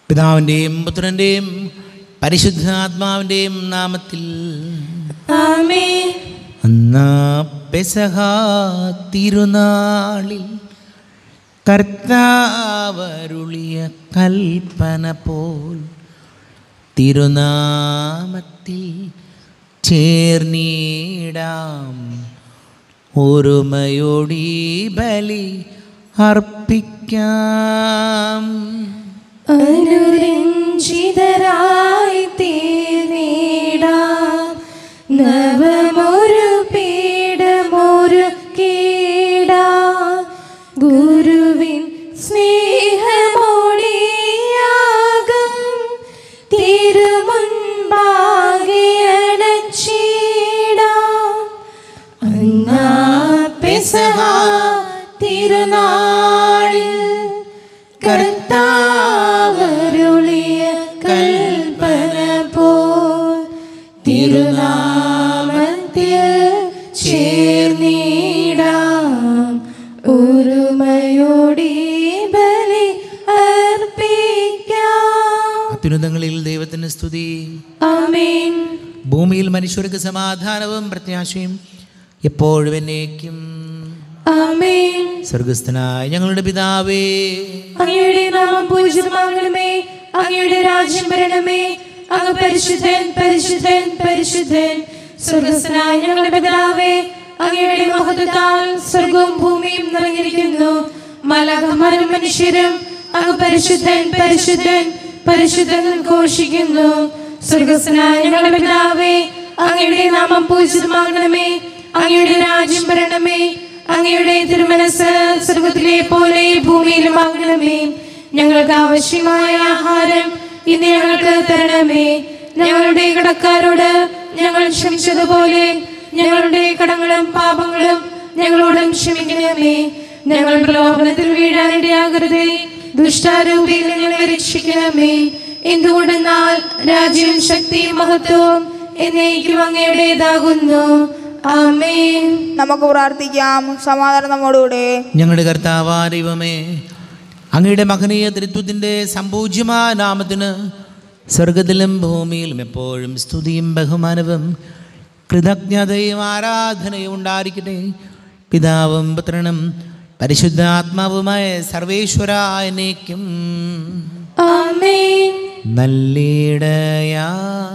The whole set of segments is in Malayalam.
പിതാവിൻ്റെയും പുത്രൻ്റെയും പരിശുദ്ധാത്മാവിൻ്റെയും നാമത്തിൽ ആമേൻ അന്നാ പെസഹ തിരുനാളിൽ കർത്താവരുളിയ കൽപ്പന പോൽ തിരുനാമത്തിൽ ചേർന്നിടാം ഒരുമയോടി ബലി അർപ്പിക്കാം അനുരഞ്ജിതരായി തീർന്നിടാം നവമൊരു പീഠമൊരു കീടാം ഗുരുവിൻ സ്നേഹമോടിയാകം തിരുമുൻപാകിയണച്ചിടാം അന്നാ പെസഹ തിരുനാളിൽ കർത്താവരുളിയ കൽപ്പന പോൽ തിരുനാമത്തിൽ ചേർന്നിടാം ഒരുമയോടി ബലി അർപ്പിക്കാം അത്യുന്നതങ്ങളിൽ ദൈവത്തിന് സ്തുതി ആമേൻ ഭൂമിയിൽ മനുഷ്യർക്ക് സമാധാനവും പ്രത്യാശയും എപ്പോഴും എന്നേക്കും ആമേൻ സ്വർഗസ്ഥനായ ഞങ്ങളുടെ പിതാവേ അങ്ങയുടെ നാമം പൂജിതമാകണമേ അങ്ങയുടെ രാജ്യം വരണമേ അങ്ങ് പരിശുദ്ധൻ പരിശുദ്ധൻ പരിശുദ്ധൻ സ്വർഗസ്നായ ഞങ്ങളുടെ പിതാവേ അങ്ങയുടെ മഹത്വത്താൽ സ്വർഗവും ഭൂമിയും നിറഞ്ഞിരിക്കുന്നു മലകമാരും മനുഷ്യരും അങ്ങ് പരിശുദ്ധൻ പരിശുദ്ധൻ പരിശുദ്ധൻ എന്ന് ഘോഷിക്കുന്നു സ്വർഗസ്നായ ഞങ്ങളുടെ പിതാവേ അങ്ങയുടെ നാമം പൂജിതമാകണമേ അങ്ങയുടെ രാജ്യം വരണമേ അങ്ങയുടെ തിരുമനസ് സ്വർഗത്തിലെ പോലെ ഭൂമിയിലുമാകണമേ ഞങ്ങൾക്ക് ആവശ്യമായ ആഹാരം ഇന്ന് ഞങ്ങൾക്ക് തരണമേ ഞങ്ങളുടെ കടക്കാരോട് ഞങ്ങൾ ക്ഷമിച്ചതുപോലെ ഞങ്ങളുടെ കടങ്ങളും പാപങ്ങളും ഞങ്ങളോടും ക്ഷമിക്കണമേ ഞങ്ങൾ പ്രലോഭനത്തിൽ വീഴാനിടയാകരുതേ ദുഷ്ടാരൂപിയിൽ ഞങ്ങളെ രക്ഷിക്കണമേ എന്തുകൊണ്ടെന്നാൽ രാജ്യവും ശക്തിയും മഹത്വവും എന്നേക്കും അങ്ങയുടേതാകുന്നു ആമേൻ നമുക്ക് പ്രാർത്ഥിക്കാം സമാധാനം നമ്മോടുകൂടെ ഞങ്ങളുടെ കർത്താവാ ദൈവമേ അങ്ങയുടെ മഹനീയ തൃത്വത്തിൻ്റെ സമ്പൂജ്യമായ നാമത്തിന് സ്വർഗത്തിലും ഭൂമിയിലും എപ്പോഴും സ്തുതിയും ബഹുമാനവും കൃതജ്ഞതയും ആരാധനയും ഉണ്ടായിരിക്കട്ടെ പിതാവും പുത്രനും പരിശുദ്ധാത്മാവുമായ സർവേശ്വര എന്നേക്കും ആമേൻ നല്ലിടയാ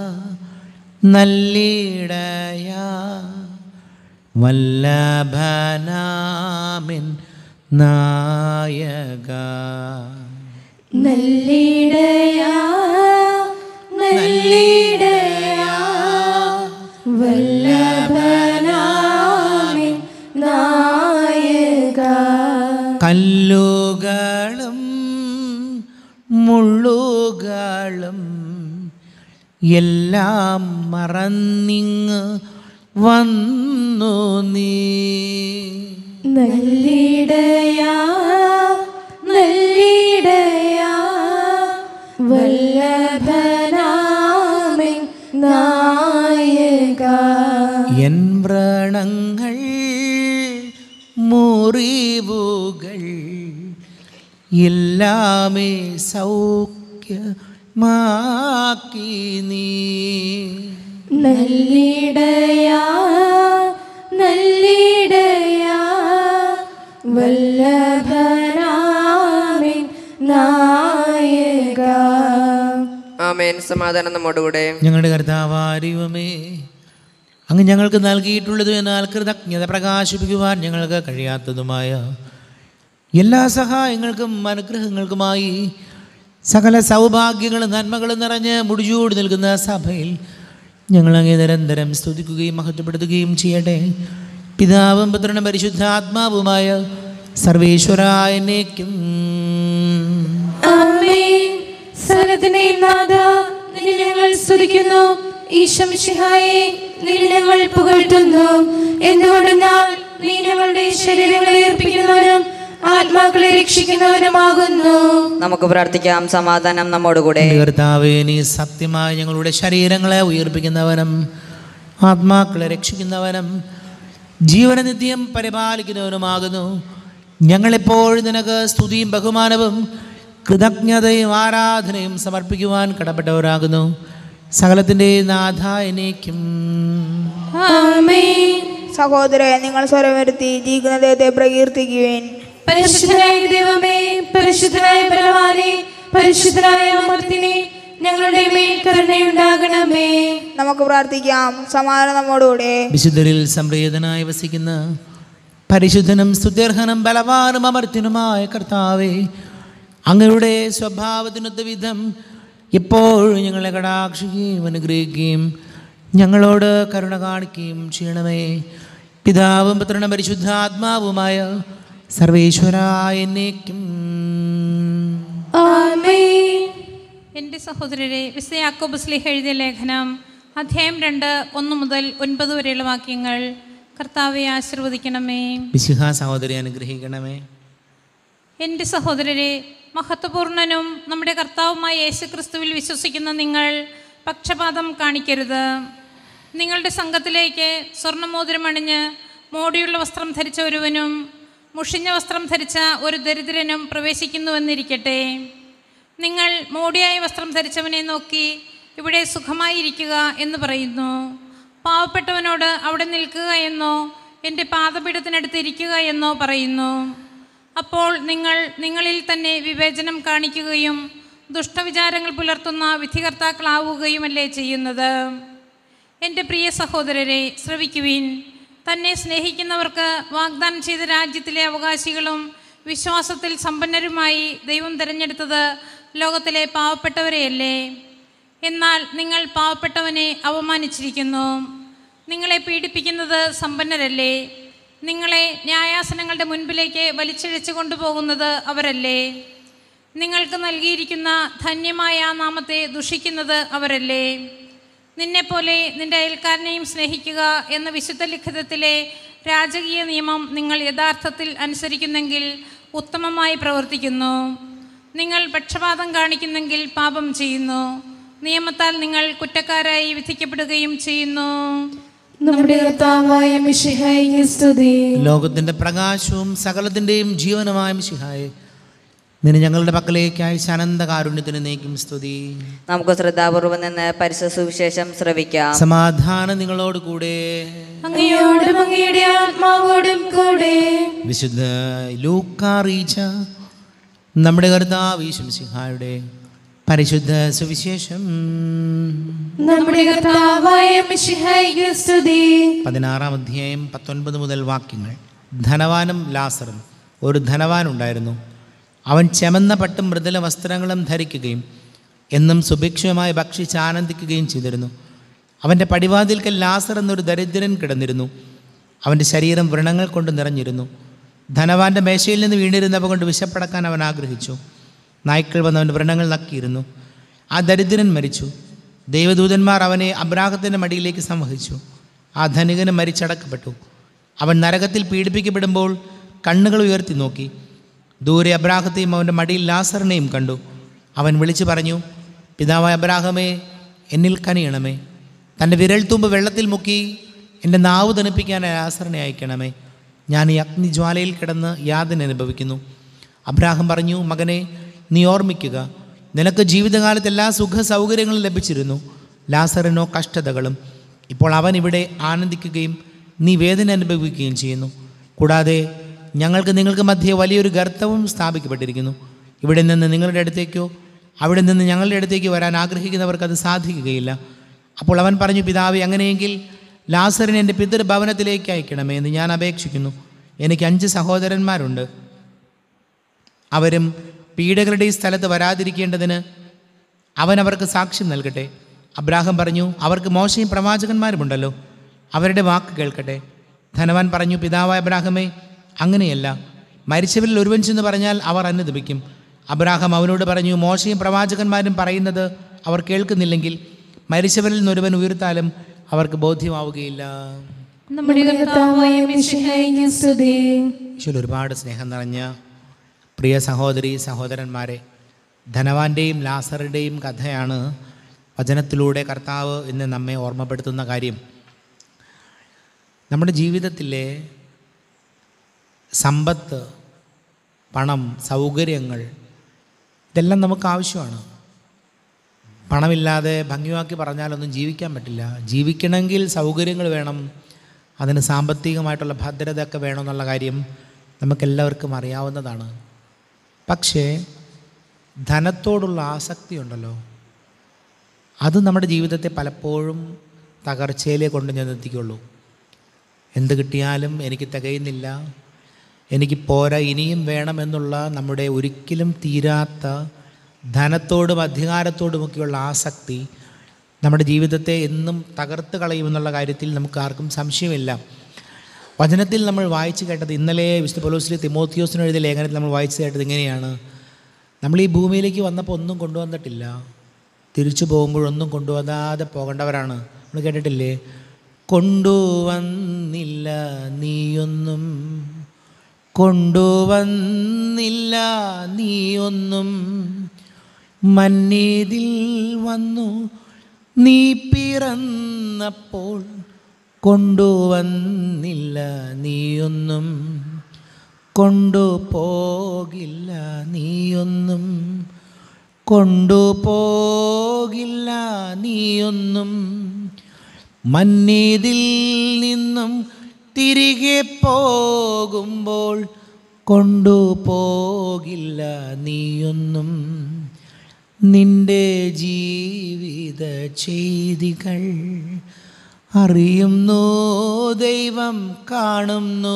നല്ലിടയാ വല്ലഭനാമിൻ നായക നല്ലിടയാ നല്ലിടയാ വല്ലഭനാമിൻ നായക കല്ലുകളും മുള്ളുകളും എല്ലാം മറന്നിങ് വന്നു നീ നല്ലിടയാ നല്ലിടയാ വല്ലഭനാമിൻ നായക എൻ വ്രണങ്ങൾ മുറിവുകൾ എല്ലാമേ സൗഖ്യമാക്കി നീ നല്ലിടയാ നല്ലിടയാ വല്ലഭനാമിൻ നായക ആമേൻ സമാധാനം നമ്മോടുകൂടെ ഞങ്ങളുടെ കർത്താവാരിവമേ അങ്ങ് ഞങ്ങൾക്ക് നൽകിയിട്ടുള്ളത് എന്നാൽ കൃതജ്ഞത പ്രകാശിപ്പിക്കുവാൻ ഞങ്ങൾക്ക് കഴിയാത്തതുമായ എല്ലാ സഹായങ്ങൾക്കും അനുഗ്രഹങ്ങൾക്കുമായി സകല സൗഭാഗ്യങ്ങളും നന്മകളും നിറഞ്ഞ് മുടിചൂടി നിൽക്കുന്ന സഭയിൽ ഞങ്ങൾ അങ്ങേ നിരന്തരം സ്തുതിക്കുകയും മഹത്വപ്പെടുത്തുകയും ചെയ്യട്ടെ പിതാവും പുത്രനും പരിശുദ്ധാത്മാവുമായ സർവേശ്വരായനേക്കും ആമേൻ സകലത്തിന്റെയും നാഥ നിന്നെ ഞങ്ങൾ സ്തുതിക്കുന്നു ഈശംഷിഹായെ നിന്നെ ഞങ്ങൾ പുകഴ്ത്തുന്നു എന്തുകൊണ്ടെന്നാൽ നീ ഞങ്ങളുടെ ശരീരങ്ങളെ ഏർപ്പിക്കുന്നവനും ആത്മാക്കളെ രക്ഷിക്കുന്നവനുമാകുന്നു നമുക്ക് പ്രാർത്ഥിക്കാം സമാധാനം നമ്മോടുകൂടെ എൻ്റെ കർത്താവേ നീ സത്യമായി ഞങ്ങളുടെ ശരീരങ്ങളെ ഉയർപ്പിക്കുന്നവനും ആത്മാക്കളെ രക്ഷിക്കുന്നവനും ജീവനനിത്യം പരിപാലിക്കുന്നവനുമാകുന്നു ഞങ്ങളെപ്പോഴും നിനക്ക് സ്തുതിയും ബഹുമാനവും കൃതജ്ഞതയും ആരാധനയും സമർപ്പിക്കുവാൻ കടപ്പെട്ടവരാകുന്നു സകലത്തിൻ്റെ നാഥ എന്നേക്കും ആമേൻ സഹോദരെ നിങ്ങൾ സ്വരം വരുത്തി ജീവിക്കുന്ന ദൈവത്തെ പ്രകീർത്തിക്കുവേൻ പരിശുദ്ധനായ ദൈവമേ പരിശുദ്ധനായ ബലവാനെ പരിശുദ്ധനായ അമർത്തിനെ ഞങ്ങളുടെ മേൽ കരുണയുണ്ടാകണമേ നമുക്ക് പ്രാർത്ഥിക്കാം സമാധാനം നമ്മോടുകൂടെ വിശുദ്ധരിൽ സംപ്രീതനായി വസിക്കുന്ന പരിശുദ്ധനും സ്തുത്യർഹനും ബലവാനും അമർത്യനുമായ കർത്താവേ അങ്ങയുടെ സ്വഭാവത്തിനൊത്ത വിധം എപ്പോഴും ഞങ്ങളെ കടാക്ഷിക്കുകയും അനുഗ്രഹിക്കുകയും ഞങ്ങളോട് കരുണ കാണിക്കുകയും ചെയ്യണമേ പിതാവും പുത്രനും പരിശുദ്ധാത്മാവുമായ സർവേശ്വരായ എന്നേക്കും ആമേൻ എൻ്റെ സഹോദരരെ വിശുദ്ധ യാക്കോബ് സ്ലീഹ എഴുതിയ ലേഖനം അധ്യായം രണ്ട് ഒന്ന് മുതൽ ഒൻപത് വരെയുള്ള വാക്യങ്ങൾ കർത്താവെ ആശീർവദിക്കണമേ വിശുഹ സഹോദരി അനുഗ്രഹിക്കണമേ എൻ്റെ സഹോദരരെ മഹത്വപൂർണനും നമ്മുടെ കർത്താവുമായ യേശു ക്രിസ്തുവിൽ വിശ്വസിക്കുന്ന നിങ്ങൾ പക്ഷപാതം കാണിക്കരുത് നിങ്ങളുടെ സംഘത്തിലേക്ക് സ്വർണ്ണമോതിരം അണിഞ്ഞ് മോടിയുള്ള വസ്ത്രം ധരിച്ച ഒരുവനും മുഷിഞ്ഞ വസ്ത്രം ധരിച്ച ഒരു ദരിദ്രനും പ്രവേശിക്കുന്നുവെന്നിരിക്കട്ടെ നിങ്ങൾ മോടിയായ വസ്ത്രം ധരിച്ചവനെ നോക്കി ഇവിടെ സുഖമായിരിക്കുക എന്ന് പറയുന്നു പാവപ്പെട്ടവനോട് അവിടെ നിൽക്കുക എന്നോ എൻ്റെ പാദപീഠത്തിനടുത്ത് ഇരിക്കുക എന്നോ പറയുന്നു അപ്പോൾ നിങ്ങൾ നിങ്ങളിൽ തന്നെ വിവേചനം കാണിക്കുകയും ദുഷ്ടവിചാരങ്ങൾ പുലർത്തുന്ന വിധികർത്താക്കളാവുകയുമല്ലേ ചെയ്യുന്നത് എൻ്റെ പ്രിയ സഹോദരരെ ശ്രവിക്കുവിൻ തന്നെ സ്നേഹിക്കുന്നവർക്ക് വാഗ്ദാനം ചെയ്ത രാജ്യത്തിലെ അവകാശികളും വിശ്വാസത്തിൽ സമ്പന്നരുമായി ദൈവം തിരഞ്ഞെടുത്തത് ലോകത്തിലെ പാവപ്പെട്ടവരെയല്ലേ എന്നാൽ നിങ്ങൾ പാവപ്പെട്ടവനെ അവമാനിച്ചിരിക്കുന്നു നിങ്ങളെ പീഡിപ്പിക്കുന്നത് സമ്പന്നരല്ലേ നിങ്ങളെ ന്യായാസനങ്ങളുടെ മുൻപിലേക്ക് വലിച്ചിഴച്ചു കൊണ്ടുപോകുന്നത് അവരല്ലേ നിങ്ങൾക്ക് നൽകിയിരിക്കുന്ന ധന്യമായ ആ നാമത്തെ ദുഷിക്കുന്നത് അവരല്ലേ നിന്നെപ്പോലെ നിന്റെ അയൽക്കാരനെയും സ്നേഹിക്കുക എന്ന വിശുദ്ധ ലിഖിതത്തിലെ രാജകീയ നിയമം നിങ്ങൾ യഥാർത്ഥത്തിൽ അനുസരിക്കുന്നെങ്കിൽ ഉത്തമമായി പ്രവർത്തിക്കുന്നു നിങ്ങൾ പക്ഷപാതം കാണിക്കുന്നെങ്കിൽ പാപം ചെയ്യുന്നു നിയമത്താൽ നിങ്ങൾ കുറ്റക്കാരായി വിധിക്കപ്പെടുകയും ചെയ്യുന്നു നമ്മുടെ കർത്താവായ മിശിഹായിക്ക് സ്തുതി ലോകത്തിൻ്റെ പ്രകാശവും സകലത്തിൻ്റെയും ജീവനുമായ മിശിഹായെ നിന്നെ ഞങ്ങളുടെ പക്കലേക്കായി അനന്ത കാരുണ്യത്തിന് നീക്കും സ്തുതി നമുക്ക് ശ്രദ്ധാപൂർവം നിന്ന് പരിശുദ്ധ സുവിശേഷം ശ്രവിക്കാം സമാധാനം നിങ്ങളോട് കൂടെ അങ്ങയോടും അങ്ങയുടെ ആത്മാവോടും കൂടെ വിശുദ്ധ ലൂക്കാറീച്ച നമ്മുടെ കർത്താവ് ഈശംസിഹായുടെ പരിശുദ്ധ സുവിശേഷം നമ്മുടെ കർത്താവായ മിശിഹായിക്ക് സ്തുതി പതിനാറാം അധ്യായം പത്തൊൻപത് മുതൽ വാക്യങ്ങൾ ധനവാനും ലാസറും ഒരു ധനവാനുണ്ടായിരുന്നു അവൻ ചെമന്ന പട്ടും മൃദുല വസ്ത്രങ്ങളും ധരിക്കുകയും എന്നും സുഭിക്ഷമായി ഭക്ഷിച്ച് ആനന്ദിക്കുകയും ചെയ്തിരുന്നു അവൻ്റെ പടിവാതിൽക്കൽ ലാസർ എന്നൊരു ദരിദ്രൻ കിടന്നിരുന്നു അവൻ്റെ ശരീരം വ്രണങ്ങൾ കൊണ്ട് നിറഞ്ഞിരുന്നു ധനവാന്റെ മേശയിൽ നിന്ന് വീണിരുന്നവ കൊണ്ട് വിശപ്പടക്കാൻ അവൻ ആഗ്രഹിച്ചു നായ്ക്കൾ വന്ന് അവൻ്റെ വ്രണങ്ങൾ നക്കിയിരുന്നു ആ ദരിദ്രൻ മരിച്ചു ദൈവദൂതന്മാർ അവനെ അബ്രാഹത്തിൻ്റെ മടിയിലേക്ക് സംവഹിച്ചു ആ ധനികന് മരിച്ചടക്കപ്പെട്ടു അവൻ നരകത്തിൽ പീഡിപ്പിക്കപ്പെടുമ്പോൾ കണ്ണുകൾ ഉയർത്തി നോക്കി ദൂരെ അബ്രാഹത്തെയും അവൻ്റെ മടിയിൽ ലാസറിനെയും കണ്ടു അവൻ വിളിച്ചു പറഞ്ഞു പിതാവായ അബ്രാഹമേ എന്നിൽ കനിയണമേ തൻ്റെ വിരൽത്തുമ്പ് വെള്ളത്തിൽ മുക്കി എൻ്റെ നാവ് തണുപ്പിക്കാൻ ലാസറിനെ അയക്കണമേ ഞാൻ ഈ അഗ്നിജ്വാലയിൽ കിടന്ന് യാതന അനുഭവിക്കുന്നു അബ്രാഹം പറഞ്ഞു മകനെ നീ ഓർമ്മിക്കുക നിനക്ക് ജീവിതകാലത്ത് എല്ലാ സുഖ സൗകര്യങ്ങളും ലഭിച്ചിരുന്നു ലാസറിനോ കഷ്ടതകളും ഇപ്പോൾ അവൻ ഇവിടെ ആനന്ദിക്കുകയും നീ വേദന അനുഭവിക്കുകയും ചെയ്യുന്നു കൂടാതെ ഞങ്ങൾക്ക് നിങ്ങൾക്ക് മധ്യേ വലിയൊരു ഗർത്തവും സ്ഥാപിക്കപ്പെട്ടിരിക്കുന്നു ഇവിടെ നിന്ന് നിങ്ങളുടെ അടുത്തേക്കോ അവിടെ നിന്ന് ഞങ്ങളുടെ അടുത്തേക്ക് വരാൻ ആഗ്രഹിക്കുന്നവർക്ക് അത് സാധിക്കുകയില്ല അപ്പോൾ അവൻ പറഞ്ഞു പിതാവെ അങ്ങനെയെങ്കിൽ ലാസറിനെ എൻ്റെ പിതൃഭവനത്തിലേക്ക് അയക്കണമേ എന്ന് ഞാൻ അപേക്ഷിക്കുന്നു എനിക്ക് അഞ്ച് സഹോദരന്മാരുണ്ട് അവരും പീഡകളുടെ ഈ സ്ഥലത്ത് വരാതിരിക്കേണ്ടതിന് അവൻ അവർക്ക് സാക്ഷ്യം നൽകട്ടെ അബ്രാഹം പറഞ്ഞു അവർക്ക് മോശയും പ്രവാചകന്മാരുമുണ്ടല്ലോ അവരുടെ വാക്ക് കേൾക്കട്ടെ ധനവാൻ പറഞ്ഞു പിതാവായ അബ്രാഹമേ അങ്ങനെയല്ല മരിച്ചവരിൽ ഒരുവൻ ചെന്ന് പറഞ്ഞാൽ അവർ അനുദപിക്കും അബ്രാഹം അവനോട് പറഞ്ഞു മോശയും പ്രവാചകന്മാരും പറയുന്നത് അവർ കേൾക്കുന്നില്ലെങ്കിൽ മരിച്ചവരിൽ നിന്ന് ഒരുവൻ ഉയർത്താലും അവർക്ക് ബോധ്യമാവുകയില്ല നമ്മുടെ കർത്താവായ മിശിഹായിക്ക് സ്തുതി ഈശോയിൽ ഒരുപാട് സ്നേഹം നിറഞ്ഞ പ്രിയ സഹോദരി സഹോദരന്മാരെ ധനവാന്റെയും ലാസറുടെയും കഥയാണ് വചനത്തിലൂടെ കർത്താവ് ഇന്ന് നമ്മെ ഓർമ്മപ്പെടുത്തുന്ന കാര്യം നമ്മുടെ ജീവിതത്തിലെ സമ്പത്ത് പണം സൗകര്യങ്ങൾ ഇതെല്ലാം നമുക്ക് ആവശ്യമാണ് പണമില്ലാതെ ഭംഗിയാക്കി പറഞ്ഞാലൊന്നും ജീവിക്കാൻ പറ്റില്ല ജീവിക്കണമെങ്കിൽ സൗകര്യങ്ങൾ വേണം അതിന് സാമ്പത്തികമായിട്ടുള്ള ഭദ്രതയൊക്കെ വേണമെന്നുള്ള കാര്യം നമുക്കെല്ലാവർക്കും അറിയാവുന്നതാണ് പക്ഷേ ധനത്തോടുള്ള ആസക്തി ഉണ്ടല്ലോ അത് നമ്മുടെ ജീവിതത്തെ പലപ്പോഴും തകർച്ചയിലേ കൊണ്ട് ചെന്നെത്തിക്കുള്ളൂ എന്ത് കിട്ടിയാലും എനിക്ക് തികയുന്നില്ല എനിക്ക് പോരാ ഇനിയും വേണമെന്നുള്ള നമ്മുടെ ഒരിക്കലും തീരാത്ത ധനത്തോടും അധികാരത്തോടുമൊക്കെയുള്ള ആസക്തി നമ്മുടെ ജീവിതത്തെ എന്നും തകർത്ത് കളയുമെന്നുള്ള കാര്യത്തിൽ നമുക്ക് ആർക്കും സംശയമില്ല വചനത്തിൽ നമ്മൾ വായിച്ചു കേട്ടത് ഇന്നലെ വിശുദ്ധ പൊലോസിലെ തിമോത്തിയോസിന് എഴുതിയ ലേഖനത്തിൽ നമ്മൾ വായിച്ചു കേട്ടത് ഇങ്ങനെയാണ് നമ്മൾ ഈ ഭൂമിയിലേക്ക് വന്നപ്പോൾ ഒന്നും കൊണ്ടുവന്നിട്ടില്ല തിരിച്ചു പോകുമ്പോഴൊന്നും കൊണ്ടുവന്നാതെ പോകേണ്ടവരാണ് നമ്മൾ കേട്ടിട്ടില്ലേ കൊണ്ടുവന്നില്ല നീയൊന്നും കൊണ്ടുവന്നില്ല നീയൊന്നും മന്നീതിൽ വന്നു നീ പിറന്നപ്പോൾ കൊണ്ടുവന്നില്ല നീയൊന്നും കൊണ്ടുപോകില്ല നീയൊന്നും കൊണ്ടുപോകില്ല നീയൊന്നും മന്നീതിൽ നിന്നും തിരികെ പോകുമ്പോൾ കൊണ്ടുപോകില്ല നീയൊന്നും നിന്റെ ജീവിത ചെയ്തികൾ അറിയുന്നു ദൈവം കാണുന്നു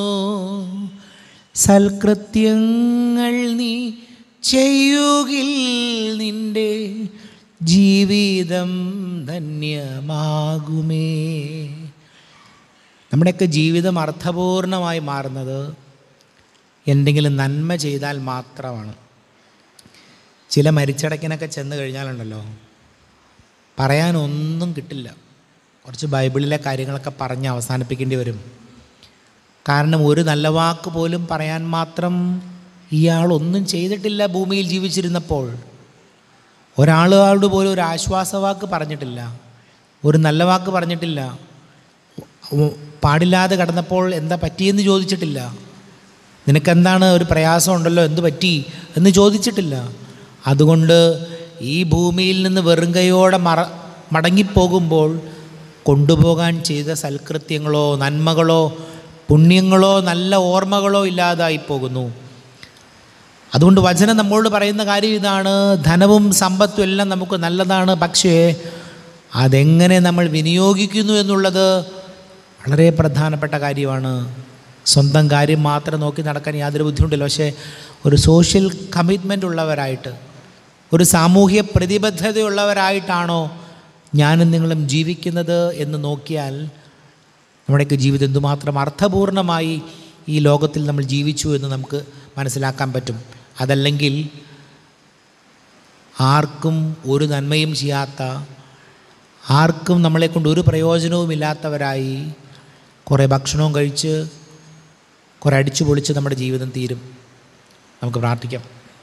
സൽകൃത്യങ്ങൾ നീ ചെയ്യുകിൽ നിന്റെ ജീവിതം ധന്യമാകുമേ നമ്മുടെയൊക്കെ ജീവിതം അർത്ഥപൂർണമായി മാറുന്നത് എന്തെങ്കിലും നന്മ ചെയ്താൽ മാത്രമാണ് ചില മരിച്ചടക്കിനൊക്കെ ചെന്ന് കഴിഞ്ഞാലുണ്ടല്ലോ പറയാനൊന്നും കിട്ടില്ല കുറച്ച് ബൈബിളിലെ കാര്യങ്ങളൊക്കെ പറഞ്ഞ് അവസാനിപ്പിക്കേണ്ടി വരും കാരണം ഒരു നല്ല വാക്ക് പോലും പറയാൻ മാത്രം ഇയാൾ ഒന്നും ചെയ്തിട്ടില്ല ഭൂമിയിൽ ജീവിച്ചിരുന്നപ്പോൾ ഒരാളോട് പോലും ഒരു ആശ്വാസവാക്ക് പറഞ്ഞിട്ടില്ല ഒരു നല്ല വാക്ക് പറഞ്ഞിട്ടില്ല ഉ- പാടില്ലാതെ കടന്നപ്പോൾ എന്താ പറ്റിയെന്ന് ചോദിച്ചിട്ടില്ല നിനക്കെന്താണ് ഒരു പ്രയാസം ഉണ്ടല്ലോ എന്ത് പറ്റി എന്ന് ചോദിച്ചിട്ടില്ല അതുകൊണ്ട് ഈ ഭൂമിയിൽ നിന്ന് വെറും കൈയോടെ മറ മടങ്ങിപ്പോകുമ്പോൾ കൊണ്ടുപോകാൻ ചെയ്ത സൽകൃത്യങ്ങളോ നന്മകളോ പുണ്യങ്ങളോ നല്ല ഓർമ്മകളോ ഇല്ലാതായി പോകുന്നു അതുകൊണ്ട് വചനം നമ്മളോട് പറയുന്ന കാര്യം ഇതാണ് ധനവും സമ്പത്തും എല്ലാം നമുക്ക് നല്ലതാണ് പക്ഷേ അതെങ്ങനെ നമ്മൾ വിനിയോഗിക്കുന്നു എന്നുള്ളത് വളരെ പ്രധാനപ്പെട്ട കാര്യമാണ് സ്വന്തം കാര്യം മാത്രം നോക്കി നടക്കാൻ യാതൊരു ബുദ്ധിമുട്ടില്ല പക്ഷേ ഒരു സോഷ്യൽ കമ്മിറ്റ്മെൻ്റ് ഉള്ളവരായിട്ട് ഒരു സാമൂഹ്യ പ്രതിബദ്ധതയുള്ളവരായിട്ടാണോ ഞാനും നിങ്ങളും ജീവിക്കുന്നത് എന്ന് നോക്കിയാൽ നമ്മുടെയൊക്കെ ജീവിതം എന്തുമാത്രം അർത്ഥപൂർണമായി ഈ ലോകത്തിൽ നമ്മൾ ജീവിച്ചു എന്ന് നമുക്ക് മനസ്സിലാക്കാൻ പറ്റും അതല്ലെങ്കിൽ ആർക്കും ഒരു നന്മയും ചെയ്യാത്ത ആർക്കും നമ്മളെ കൊണ്ട് ഒരു പ്രയോജനവും ഇല്ലാത്തവരായി കുറേ ഭക്ഷണവും കഴിച്ച് കുറേ അടിച്ചു പൊളിച്ച് നമ്മുടെ ജീവിതം തീരും നമുക്ക് പ്രാർത്ഥിക്കാം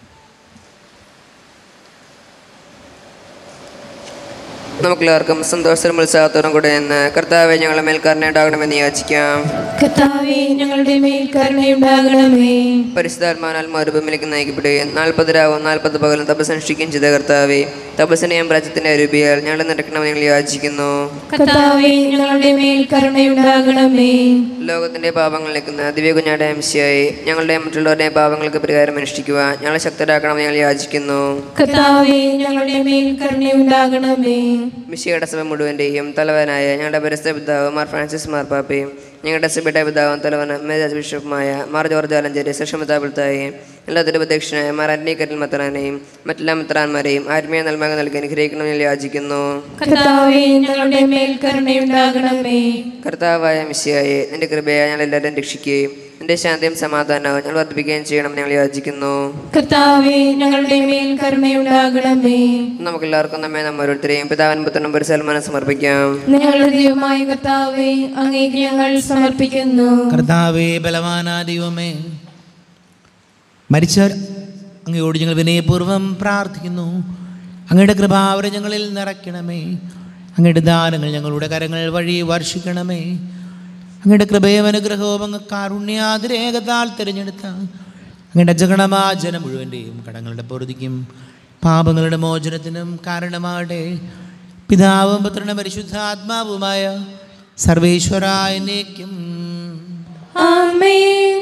നമുക്കെല്ലാവർക്കും സന്തോഷത്തിനും ഉത്സാഹത്തോടും കൂടെ നിന്ന് കർത്താവെ ഞങ്ങളുടെ മേൽക്കാരനെ ഉണ്ടാകണമെന്ന് യാചിക്കാം കർത്താവേ ഞങ്ങളുടെ മേൽ കരുണയുണ്ടാകണമേ പരിശുദ്ധാത്മാനാൽ മരുഭൂമിയിലേക്ക് നയിക്കപ്പെടുകയും നാൽപ്പത് രാവും നാൽപ്പത് പകലും തപസ്സനുഷ്ഠിക്കുകയും ചെയ്ത കർത്താവെ തപസ്സിനെയും രാജ്യത്തിൻ്റെ അരൂപിയാൽ ഞങ്ങളെ നിരക്കണമെന്ന് ഞങ്ങൾ യാചിക്കുന്നു കർത്താവേ ഞങ്ങളുടെ മേൽ കരുണയുണ്ടാകണമേ ലോകത്തിന്റെ പാപങ്ങൾ നിൽക്കുന്ന ദിവ്യ കുഞ്ഞാടെ അംശയായി ഞങ്ങളുടെ മറ്റുള്ളവരുടെ പാപങ്ങൾക്ക് പരിഹാരം അനുഷ്ഠിക്കുവാൻ ഞങ്ങളെ ശക്തരാക്കണമെന്ന് ഞങ്ങൾ യാചിക്കുന്നു കർത്താവേ ഞങ്ങളുടെ മേൽ കരുണയുണ്ടാകണമേ മിശിയുടെ സഭ മുഴുവൻ്റെയും തലവനായ ഞങ്ങളുടെ പരിസ്ഥിതി പിതാവ് മാർ ഫ്രാൻസിസ് മാർപ്പാപ്പയും ഞങ്ങളുടെ സഭയുടെ പിതാവും തലവനും മേജാജ് ബിഷപ്പുമായ മാർ ജോർജ് ആലഞ്ചേരി സെഷമിതാപിടുത്തായി എല്ലാ തിരുപദക്ഷിണായ മാർ അന്യക്കരിൽ മെത്രാനെയും മറ്റെല്ലാ മെത്രാന്മാരെയും ആത്മീയ നന്മ നൽകി അനുഗ്രഹിക്കണമെന്ന് യാചിക്കുന്നു കർത്താവേ ഞങ്ങളുടെ മേൽ കരുണയുണ്ടാകണമേ കർത്താവായ മിശിയായെ നിന്റെ കൃപയായ ഞങ്ങൾ എല്ലാവരും രക്ഷിക്കുകയും നിന്റെ ശാന്തിയും സമാധാനവും ഞങ്ങൾ വർദ്ധിപ്പിക്കുകയും ചെയ്യണമെന്ന് ഞങ്ങൾ യാചിക്കുന്നു കർത്താവേ ഞങ്ങളുടെ മേൽ കരുണയുണ്ടാകണമേ നമുക്കെല്ലാവർക്കും നമ്മെ നമ്മ ഓരോരുത്തരെയും പിതാവൻ പുത്രനും ഒരു സൽമാനം സമർപ്പിക്കാം ഞങ്ങളുടെ ദൈവമായ കർത്താവേ അങ്ങേക്ക് ഞങ്ങൾ സമർപ്പിക്കുന്നു കർത്താവേ ബലവാനാ ദൈവമേ മരിച്ചവർ അങ്ങയോട് ഞങ്ങൾ വിനയപൂർവ്വം പ്രാർത്ഥിക്കുന്നു അങ്ങയുടെ കൃപാവരെ ഞങ്ങളിൽ നിറയ്ക്കണമേ അങ്ങയുടെ ദാനങ്ങൾ ഞങ്ങളുടെ കരങ്ങൾ വഴി വർഷിക്കണമേ അങ്ങയുടെ കൃപയും അനുഗ്രഹവും അങ്ങ് കാരുണ്യാതിരേകതാൽ തിരഞ്ഞെടുത്ത അങ്ങയുടെ ജഗണമാ ജനം മുഴുവൻ്റെയും കടങ്ങളുടെ പൊറുതിക്കും പാപങ്ങളുടെ മോചനത്തിനും കാരണമാകട്ടെ പിതാവും പുത്രനും പരിശുദ്ധാത്മാവുമായ സർവേശ്വരായനേക്കും ആമേൻ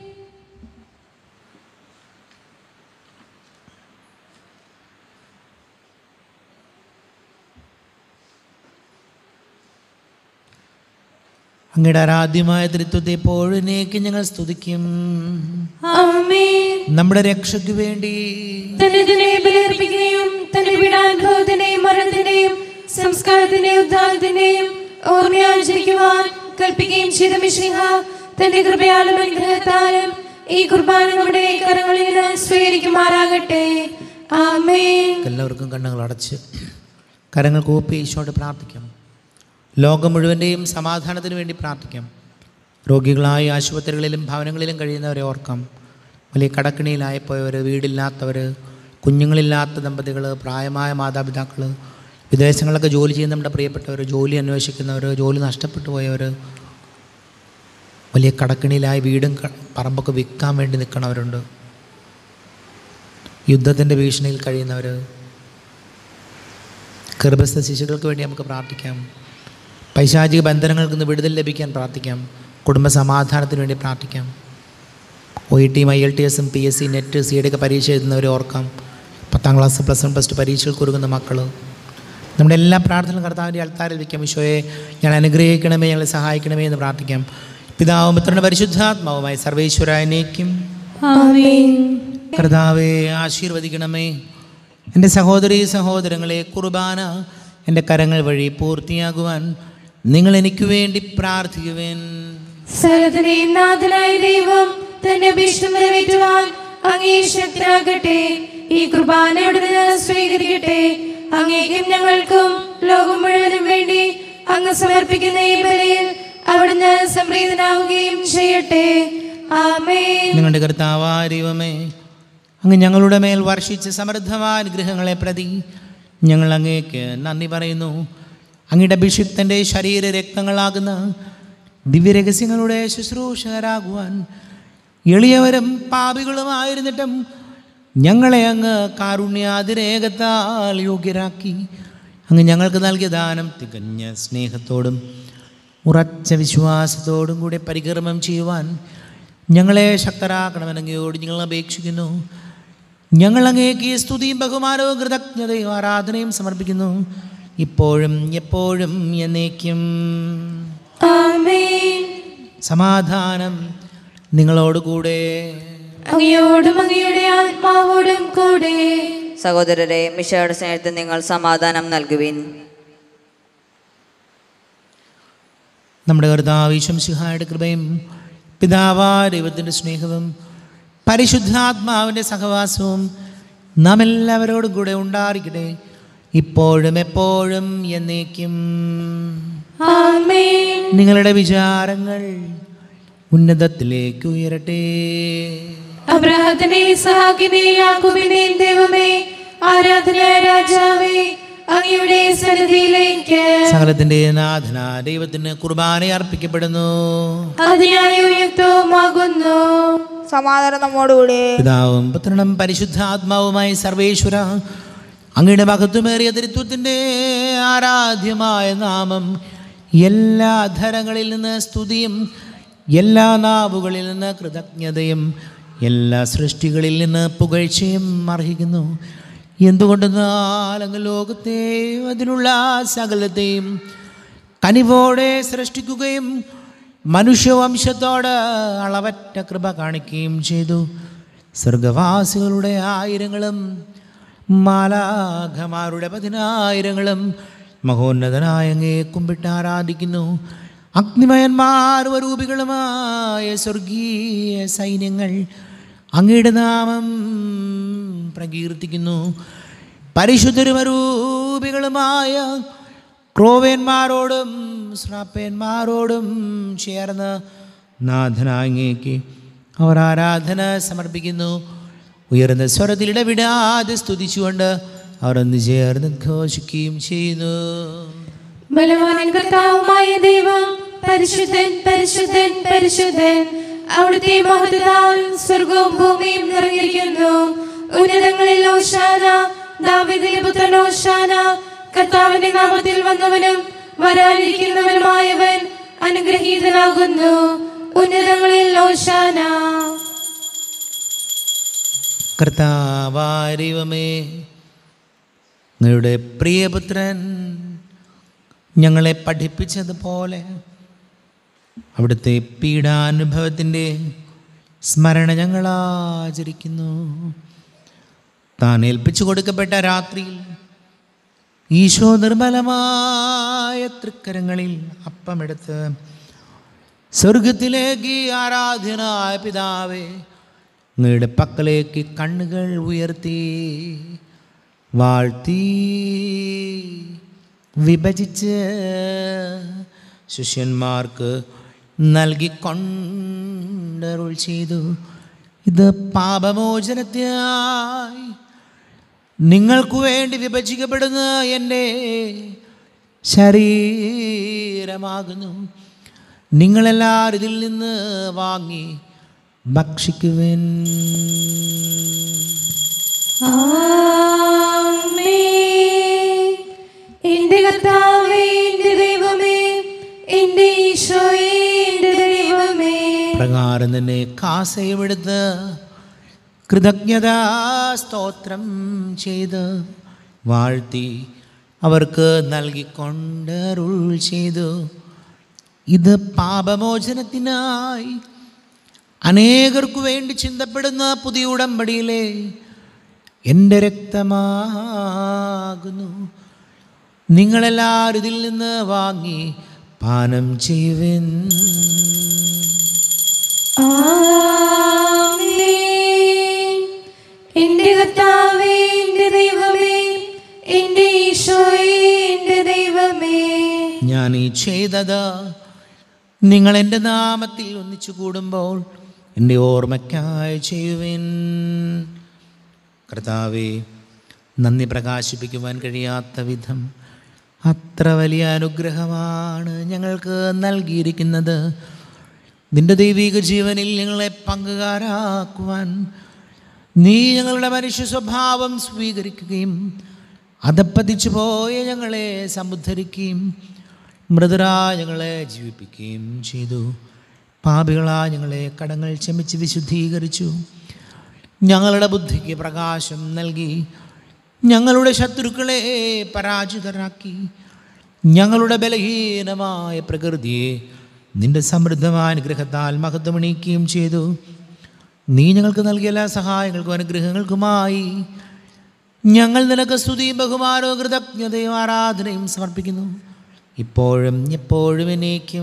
അങ്ങയുടെ ആരാധ്യമായ തൃത്വത്തെ എപ്പോഴേക്ക് ഞങ്ങൾ സ്തുതിക്കും ആമേൻ നമ്മുടെ രക്ഷയ്ക്ക് വേണ്ടി തന്നെ തന്നെ ബലിയർപ്പിക്കുകയും തന്റെ പീഡാനുഭവത്തിന്റെയും മരണത്തിന്റെയും സംസ്കാരത്തിന്റെയും ഉദ്ധാനത്തിന്റെയും ഓർമ്മയാചരിക്കുവാൻ കൽപ്പിക്കുകയും ചെയ്ത മിശ്രിഹ തന്റെ കൃപയാലും അനുഗ്രഹത്താലും ഈ കുർബാന നമ്മുടെ കരങ്ങളിൽ നിന്ന് സ്വീകരിക്കുമാറാകട്ടെ ആമേൻ എല്ലാവർക്കും കണ്ണുകൾ അടച്ച് കരങ്ങൾ കൂപ്പി ഈശോട് പ്രാർത്ഥിക്കാം ലോകം മുഴുവൻ്റെയും സമാധാനത്തിന് വേണ്ടി പ്രാർത്ഥിക്കാം രോഗികളായി ആശുപത്രികളിലും ഭവനങ്ങളിലും കഴിയുന്നവരെ ഓർക്കാം വലിയ കടക്കിണിയിലായിപ്പോയവർ വീടില്ലാത്തവർ കുഞ്ഞുങ്ങളില്ലാത്ത ദമ്പതികൾ പ്രായമായ മാതാപിതാക്കൾ വിദേശങ്ങളിലൊക്കെ ജോലി ചെയ്യുന്ന നമ്മുടെ പ്രിയപ്പെട്ടവർ ജോലി അന്വേഷിക്കുന്നവർ ജോലി നഷ്ടപ്പെട്ടു പോയവർ വലിയ കടക്കിണിയിലായി വീടും ക- പറമ്പൊക്കെ വിൽക്കാൻ വേണ്ടി നിൽക്കണവരുണ്ട് യുദ്ധത്തിൻ്റെ ഭീഷണിയിൽ കഴിയുന്നവർ ഗർഭസ്ഥ ശിശുക്കൾക്ക് വേണ്ടി നമുക്ക് പ്രാർത്ഥിക്കാം പൈശാചിക ബന്ധനങ്ങൾക്ക് നിന്ന് വിടുതൽ ലഭിക്കാൻ പ്രാർത്ഥിക്കാം കുടുംബ സമാധാനത്തിന് വേണ്ടി പ്രാർത്ഥിക്കാം ഒ ഇ ടിയും ഐ എൽ ടി എസും P S C net C ഒക്കെ പരീക്ഷ എഴുതുന്നവരെ ഓർക്കാം പത്താം class plus one plus two പരീക്ഷകൾക്ക് ഒരുങ്ങുന്ന മക്കൾ നമ്മുടെ എല്ലാ പ്രാർത്ഥനകളും കർത്താവിൻ്റെ അൾത്താരിൽ വയ്ക്കാം ഈശോയെ ഞാൻ അനുഗ്രഹിക്കണമേ ഞങ്ങളെ സഹായിക്കണമേ എന്ന് പ്രാർത്ഥിക്കാം പിതാവും പുത്രൻ്റെ പരിശുദ്ധാത്മാവുമായി സർവേശ്വരായനേക്കും ആമേൻ കർത്താവെ ആശീർവദിക്കണമേ എൻ്റെ സഹോദരി സഹോദരങ്ങളെ കുർബാന എൻ്റെ കരങ്ങൾ വഴി പൂർത്തിയാകുവാൻ നിങ്ങൾ എനിക്ക് വേണ്ടി പ്രാർത്ഥിക്കുവേൻ സകലത്തിന്റെയും നാഥനായ ദൈവം തന്റെ അഭീഷ്ടം നിറവേറ്റുവാൻ അങ്ങേ ശക്തരാകട്ടെ ഈ കുർബാനയുടെ നിന്ന് സ്വീകരിക്കട്ടെ അങ്ങേക്കും ഞങ്ങൾക്കും ലോകം മുഴുവനും വേണ്ടി അങ്ങ് സമർപ്പിക്കുന്ന ഈ ബലിയിൽ അവിടുന്ന് സംപ്രീതനാവുകയും ചെയ്യട്ടെ ആമേൻ നിങ്ങളുടെ കർത്താവായ ദൈവമേ അങ്ങ് ഞങ്ങളുടെ മേൽ വർഷിച്ച സമൃദ്ധമായ അനുഗ്രഹങ്ങളെ പ്രതി ഞങ്ങൾ അങ്ങേക്ക് നന്ദി പറയുന്നു അങ്ങയുടെ അഭിഷിക്തൻ്റെ ശരീര രക്തങ്ങളാകുന്ന ദിവ്യരഹസ്യങ്ങളുടെ ശുശ്രൂഷകരാകുവാൻ എളിയവരും പാപികളുമായിരുന്നിട്ടും ഞങ്ങളെ അങ്ങ് കാരുണ്യാതിരേകത്താൽ യോഗ്യരാക്കി അങ്ങ് ഞങ്ങൾക്ക് നൽകിയ ദാനം തികഞ്ഞ സ്നേഹത്തോടും ഉറച്ച വിശ്വാസത്തോടും കൂടി പരികർമ്മം ചെയ്യുവാൻ ഞങ്ങളെ ശക്തരാക്കണമെന്നങ്ങയോട് ഞങ്ങൾ അപേക്ഷിക്കുന്നു ഞങ്ങൾ അങ്ങേക്ക് ഈ സ്തുതിയും ബഹുമാനവും കൃതജ്ഞതയും ആരാധനയും സമർപ്പിക്കുന്നു ഇപ്പോഴും എപ്പോഴും എന്നേക്കും ആമേൻ സമാധാനം നിങ്ങളോടുകൂടെ അങ്ങയോടും അങ്ങയുടെ ആത്മാവോടും കൂടെ സഹോദരരെ മിഷയുടെ സ്നേഹത്തിൽ നിങ്ങൾ സമാധാനം നൽകുവിൻ നമ്മുടെ കർത്താവിശ്വം സിഹായുടെ കൃപയും പിതാവാ ദൈവത്തിൻ്റെ സ്നേഹവും പരിശുദ്ധാത്മാവിൻ്റെ സഹവാസവും നാം എല്ലാവരോടും കൂടെ ഉണ്ടായിരിക്കട്ടെ ഇപ്പോഴും എപ്പോഴും എന്നേക്കും ആമേൻ നിങ്ങളുടെ വിചാരങ്ങൾ ഉന്നതത്തിലേക്ക് ഉയരട്ടെ അബ്രഹത്തിനെ സഹാക്കിനെ യാക്കോബിനെയും ദൈവമേ ആരാധനായ രാജാവേ അങ്ങയുടെ സന്നിധിയിലേക്ക് സകലത്തിൻ്റെ നാഥന ദൈവത്തിന് കുർബാന അർപ്പിക്കപ്പെടുന്നു അതിനായി യുക്തവുമാകുന്നു സമാധാനം നമ്മോടുകൂടി പിതാവും പുത്രനും പരിശുദ്ധാത്മാവുമായി സർവേശ്വര അങ്ങയുടെ മഹത്വമേറിയ തൃത്വത്തിൻ്റെ ആരാധ്യമായ നാമം എല്ലാ ധരങ്ങളിൽ നിന്ന് സ്തുതിയും എല്ലാ നാവുകളിൽ നിന്ന് കൃതജ്ഞതയും എല്ലാ സൃഷ്ടികളിൽ നിന്ന് പുകഴ്ചയും അർഹിക്കുന്നു എന്തുകൊണ്ടെന്നാൽ അങ്ങ് ലോകത്തെയും അതിലുള്ള സകലത്തെയും കനിവോടെ സൃഷ്ടിക്കുകയും മനുഷ്യവംശത്തോട് അളവറ്റ കൃപ കാണിക്കുകയും ചെയ്തു സ്വർഗവാസികളുടെ ആയിരങ്ങളും മാലാഖമാരുടെ പതിനായിരങ്ങളും മഹോന്നതനായ അങ്ങേ കുമ്പിട്ട് ആരാധിക്കുന്നു അഗ്നിമയന്മാർ വരൂപികളുമായ സ്വർഗീയ സൈന്യങ്ങൾ അങ്ങയുടെ നാമം പ്രകീർത്തിക്കുന്നു പരിശുദ്ധരുമരൂപികളുമായ ക്രോവേന്മാരോടും ശ്രാപ്പേന്മാരോടും ചേർന്ന് നാഥനാങ്ങേക്ക് അവർ ആരാധന സമർപ്പിക്കുന്നു ഉയർന്ന സ്വരത്തിൽ ഇടവിടാതെ സ്തുതിച്ചുകൊണ്ട് അവർ ഒന്ന് ചേർന്ന് ഘോഷിക്കുകയും ചെയ്യുന്നു ബലവാനും കർത്താവുമായ ദൈവം പരിശുദ്ധൻ പരിശുദ്ധൻ പരിശുദ്ധൻ അവിടുത്തെ മഹത്വത്താൽ സ്വർഗവും ഭൂമിയും നിറഞ്ഞിരിക്കുന്നു ഉന്നതങ്ങളിൽ ഓശാന ദാവിദിന്റെ പുത്രൻ ഓശാന കർത്താവിന്റെ നാമത്തിൽ വന്നവനും വരാനിരിക്കുന്നവനുമായവൻ അനുഗ്രഹീതനാകുന്നു ഉന്നതങ്ങളിൽ ഓശാന കർത്താവാരിവമേ നിങ്ങളുടെ പ്രിയപുത്രൻ ഞങ്ങളെ പഠിപ്പിച്ചതുപോലെ അവിടുത്തെ പീഡാനുഭവത്തിൻ്റെ സ്മരണ ഞങ്ങൾ ആചരിക്കുന്നു താൻ ഏൽപ്പിച്ചു കൊടുക്കപ്പെട്ട രാത്രിയിൽ ഈശോ നിർമ്മലമായ തൃക്കരങ്ങളിൽ അപ്പമെടുത്ത് സ്വർഗത്തിലേക്ക് ആരാധ്യനായ പിതാവേ അങ്ങയുടെ പക്കലേക്ക് കണ്ണുകൾ ഉയർത്തി വാഴ്ത്തി വിഭജിച്ച് ശിഷ്യന്മാർക്ക് നൽകിക്കൊണ്ടരുൾ ചെയ്തു ഇത് പാപമോചനത്തിനായി നിങ്ങൾക്ക് വേണ്ടി വിഭജിക്കപ്പെടുന്ന എൻ്റെ ശരീരമാകുന്നു നിങ്ങളെല്ലാവരും ഇതിൽ നിന്ന് വാങ്ങി ഭക്ഷിക്കുവിൻ ആമേൻ. എന്റെ കർത്താവേ എന്റെ ദൈവമേ എന്റെ ഈശോയേ എന്റെ ദൈവമേ പ്രകാരം തന്നെ കാസയുമെടുത്ത് കൃതജ്ഞതാ സ്തോത്രം ചെയ്ത് വാഴ്ത്തി അവർക്ക് നൽകിക്കൊണ്ട് അരുൾ ചെയ്തു ഇത് പാപമോചനത്തിനായി അനേകർക്കു വേണ്ടി ചിന്തപ്പെടുന്ന പുതിയ ഉടമ്പടിയിലെ എൻ്റെ രക്തമാകുന്നു നിങ്ങളെല്ലാവരും ഇതിൽ നിന്ന് വാങ്ങി പാനം ചെയ്യുവിൻ ആമേൻ. എന്റെ കർത്താവേ എന്റെ ദൈവമേ എന്റെ ഈശോയേ എന്റെ ദൈവമേ ഞാൻ ഈ ചെയ്തത് നിങ്ങൾ എൻ്റെ നാമത്തിൽ ഒന്നിച്ചു കൂടുമ്പോൾ എൻ്റെ ഓർമ്മയ്ക്കായി ചെയ്യുവിൻ കർത്താവെ നന്ദി പ്രകാശിപ്പിക്കുവാൻ കഴിയാത്ത വിധം അത്ര വലിയ അനുഗ്രഹമാണ് ഞങ്ങൾക്ക് നൽകിയിരിക്കുന്നത് നിന്റെ ദൈവിക ജീവനിൽ ഞങ്ങളെ പങ്കുകാരാക്കുവാൻ നീ ഞങ്ങളുടെ മനുഷ്യ സ്വഭാവം സ്വീകരിക്കുകയും അതപ്പതിച്ചു പോയ ഞങ്ങളെ സമുദ്ധരിക്കുകയും മൃദുരാ ഞങ്ങളെ ജീവിപ്പിക്കുകയും ചെയ്തു പാപികളാ ഞങ്ങളെ കടങ്ങൾ ക്ഷമിച്ച് വിശുദ്ധീകരിച്ചു ഞങ്ങളുടെ ബുദ്ധിക്ക് പ്രകാശം നൽകി ഞങ്ങളുടെ ശത്രുക്കളെ പരാജിതരാക്കി ഞങ്ങളുടെ ബലഹീനമായ പ്രകൃതിയെ നിന്റെ സമൃദ്ധമായ അനുഗ്രഹത്താൽ മഹത്വമണിയിക്കുകയും ചെയ്തു നീ ഞങ്ങൾക്ക് നൽകിയ എല്ലാ സഹായങ്ങൾക്കും അനുഗ്രഹങ്ങൾക്കുമായി ഞങ്ങൾ നിനക്ക് സ്തുതിയും ബഹുമാനവും കൃതജ്ഞതയും ആരാധനയും സമർപ്പിക്കുന്നു ഇപ്പോഴും എപ്പോഴും എന്നേക്കും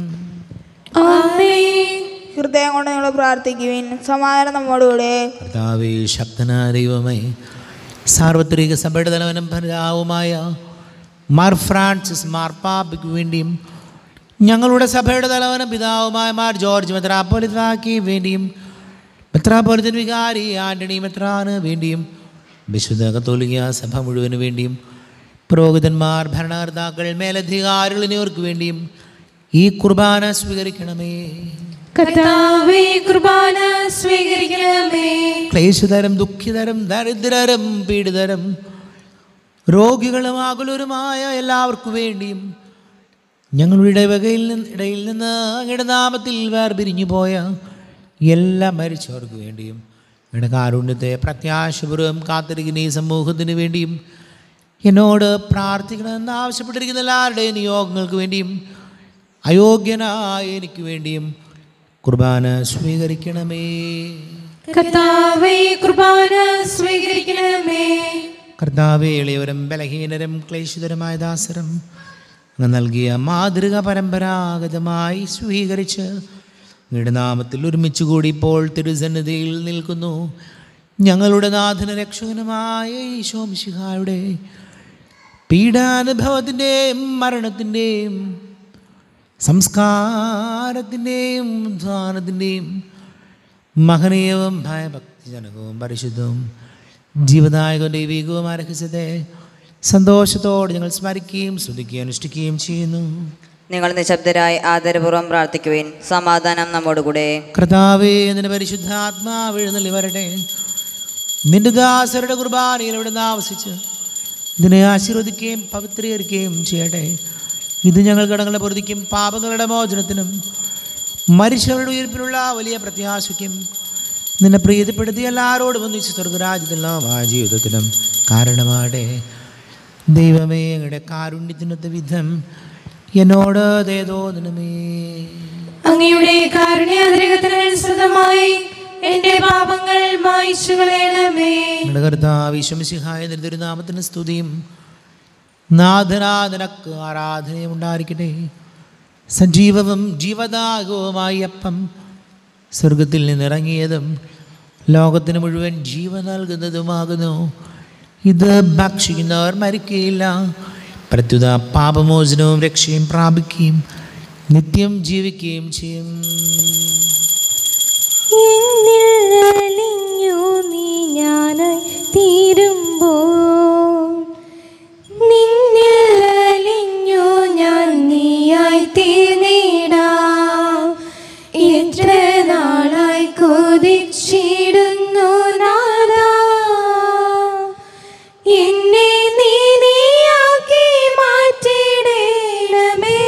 ആമേൻ ഹൃദയം കൊണ്ട് നിങ്ങൾ പ്രാർത്ഥിക്കുവിൻ സമാധാനം നമ്മോടുകൂടെ കർത്താവേ ശക്തനായ ദൈവമേ സാർവത്രിക സഭയുടെ തലവനും ഭരാവുമായ മാർ ഫ്രാൻസിസ് മാർപ്പാപ്പയ്ക്ക് വേണ്ടിയും ഞങ്ങളുടെ സഭയുടെ തലവനും പിതാവുമായ മാർ ജോർജ് മെത്രാപ്പോലിത്താക്ക് വേണ്ടിയും മെത്രാപ്പോലിത്തൻ വികാരി ആന്റണി മെത്രാന് വേണ്ടിയും വിശുദ്ധ കത്തോലിക്ക സഭ മുഴുവന് വേണ്ടിയും പുരോഹിതന്മാർ ഭരണകർത്താക്കൾ മേലധികാരികൾ എന്നിവർക്ക് വേണ്ടിയും ഈ കുർബാന സ്വീകരിക്കണമേ കർത്താവേ കുർബാന സ്വീകരിക്കണമേ ക്ലേശതരം ദുഃഖിതരം ദരിദ്രരും പീഡിതരും രോഗികളും ആകുലരുമായ എല്ലാവർക്കു വേണ്ടിയും ഞങ്ങളുടെ ഇടവകയിൽ നിന്ന് ഇടയിൽ നിന്ന് അങ്ങയുടെ നാമത്തിൽ വേർപിരിഞ്ഞു പോയ എല്ലാ മരിച്ചവർക്ക് വേണ്ടിയും അങ്ങയുടെ കാരുണ്യത്തെ പ്രത്യാശപൂർവ്വം കാത്തിരിക്കുന്ന ഈ സമൂഹത്തിന് വേണ്ടിയും എന്നോട് പ്രാർത്ഥിക്കണമെന്ന് ആവശ്യപ്പെട്ടിരിക്കുന്ന എല്ലാവരുടെയും നിയോഗങ്ങൾക്ക് വേണ്ടിയും അയോഗ്യനായ എനിക്ക് വേണ്ടിയും കുർബാന സ്വീകരിക്കണമേ കർത്താവേ കുർബാന സ്വീകരിക്കണമേ കർത്താവെ എളിയവരും ബലഹീനരും ക്ലേശിതരുമായ ദാസരും അങ്ങ് നൽകിയ മാതൃക പരമ്പരാഗതമായി സ്വീകരിച്ച് അങ്ങയുടെ നാമത്തിൽ ഒരുമിച്ച് കൂടി ഇപ്പോൾ തിരുസന്നിധിയിൽ നിൽക്കുന്നു ഞങ്ങളുടെ നാഥന രക്ഷകനുമായ ഈശോ മിശിഹായുടെ പീഡാനുഭവത്തിൻ്റെയും മരണത്തിൻ്റെയും സംസ്കാരത്തിൻ്റെയും ഉദ്ധാനത്തിൻ്റെയും മഹനീയവും ഭയഭക്തിജനകവും പരിശുദ്ധവും ജീവദായകവും ദൈവികവും രഹസ്യത്തെ സന്തോഷത്തോടെ ഞങ്ങൾ സ്മരിക്കുകയും സ്തുതിക്കുകയും അനുഷ്ഠിക്കുകയും ചെയ്യുന്നു നിങ്ങൾ നിശബ്ദരായി ആദരപൂർവ്വം പ്രാർത്ഥിക്കുവിൻ സമാധാനം നമ്മോടുകൂടെ കർത്താവേ നിന്റെ പരിശുദ്ധാത്മാവ് എഴുന്നള്ളി വരട്ടെ നിന്റെ ദാസരുടെ കുർബാനയിൽ ഇവിടുന്ന് ആവസിച്ച് ഇതിനെ ആശീർവദിക്കുകയും പവിത്രീകരിക്കുകയും ചെയ്യട്ടെ ഇത് ഞങ്ങൾ കടങ്ങളുടെ പൊറുതിക്കും പാപങ്ങളുടെ മോചനത്തിനും മരിച്ചവരുടെ ഉയർപ്പിലുള്ള വലിയ പ്രത്യാശയ്ക്കും നിന്നെ പ്രീതിപ്പെടുത്തി എല്ലാവരോടും ഒന്നിച്ച് സ്വർഗരാജ്യത്തിലും ആ ജീവിതത്തിനും കാരണമാടെ ദൈവമേ ഞങ്ങളുടെ കാരുണ്യത്തിനൊത്ത വിധം എന്നോട് തേതോ നിനമേ അങ്ങയുടെ കാരുണ്യാതിരകത്തിനനുസൃതമായി എന്റെ പാപങ്ങൾ മായിച്ചു കളയണമേ ഞങ്ങളുടെ കർത്താവ് ഈശ്വമിസിഹായ തിരുനാമത്തിന് സ്തുതിയും നാഥനാ നിനക്ക് ആരാധനയും ഉണ്ടായിരിക്കട്ടെ സജീവവും ജീവദായകവുമായ അപ്പം സ്വർഗത്തിൽ നിന്നിറങ്ങിയതും ലോകത്തിന് മുഴുവൻ ജീവൻ നൽകുന്നതുമാകുന്നു ഇത് ഭക്ഷിക്കുന്നവർ മരിക്കുകയില്ല പ്രത്യുത പാപമോചനവും രക്ഷയും പ്രാപിക്കുകയും നിത്യം ജീവിക്കുകയും ചെയ്യും എന്നിലലിഞ്ഞു നീ ഞാനായി തീരുമ്പോൾ നിന്നിലലിഞ്ഞു ഞാൻ നീയായി തീർന്നിടാം എത്ര നാളായി കൊതിച്ചിടുന്നു നാദാ എന്നെ നീ നീയാക്കി മാറ്റിടേണമേ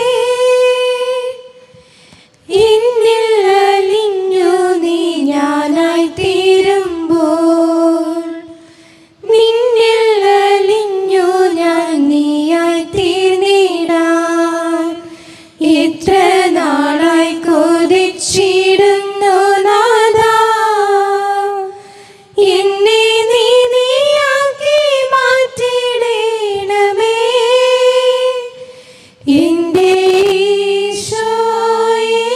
എന്നിൽ അലിഞ്ഞു നീ ഞാനായി തീരുമ്പോൾ നിന്നിൽ അലിഞ്ഞു ഞാൻ നീയായി തീർന്നിടാൻ എത്ര നാളായി കൊതിച്ചിടുന്നു നാദാ എന്നെ നീ നീയാക്കി മാറ്റിടേണമേ എന്റെ ഈശോയേ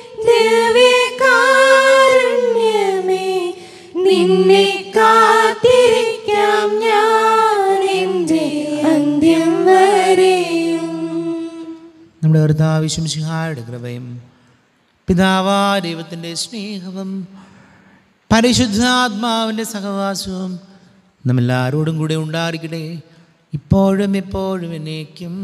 ദിവ്യകാരുണ്യമേ നിന്നെ കാത്തിരിക്കാം ഞാൻ എൻ്റെ അന്ത്യം വരെയും നമ്മുടെ കർത്താവിശ്വം സിഹായുടെ കൃപയും പിതാവാ ദൈവത്തിൻ്റെ സ്നേഹവും പരിശുദ്ധാത്മാവിൻ്റെ സഹവാസവും നമ്മെല്ലാവരോടും കൂടെ ഉണ്ടായിരിക്കട്ടെ ഇപ്പോഴും എപ്പോഴും എന്നേക്കും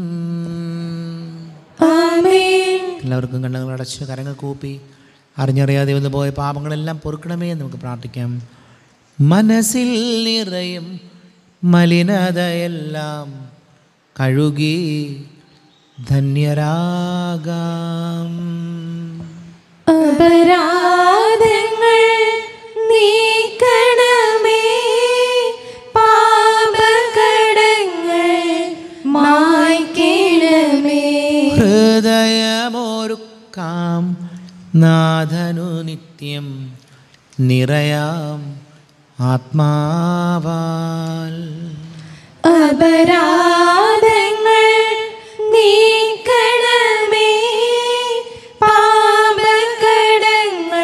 ആമേൻ എല്ലാവർക്കും കണ്ണുകൾ അടച്ച് കരങ്ങൾ കൂപ്പി അറിഞ്ഞറിയാതെ വന്നു പോയ പാപങ്ങളെല്ലാം പൊറുക്കണമേ എന്ന് നമുക്ക് പ്രാർത്ഥിക്കാം മനസ്സിൽ നിറയും മലിനതയെല്ലാം കഴുകി ധന്യരാകാം അപരാധങ്ങൾ നീക്കണമേ പാപകടങ്ങൾ മായ്ക്കണമേ ഹൃദയമൊരുക്കാം നാഥനു നിത്യം നിറയാം ആത്മാവാൽ അപരാധങ്ങൾ നീക്കണമേ പാപകടങ്ങൾ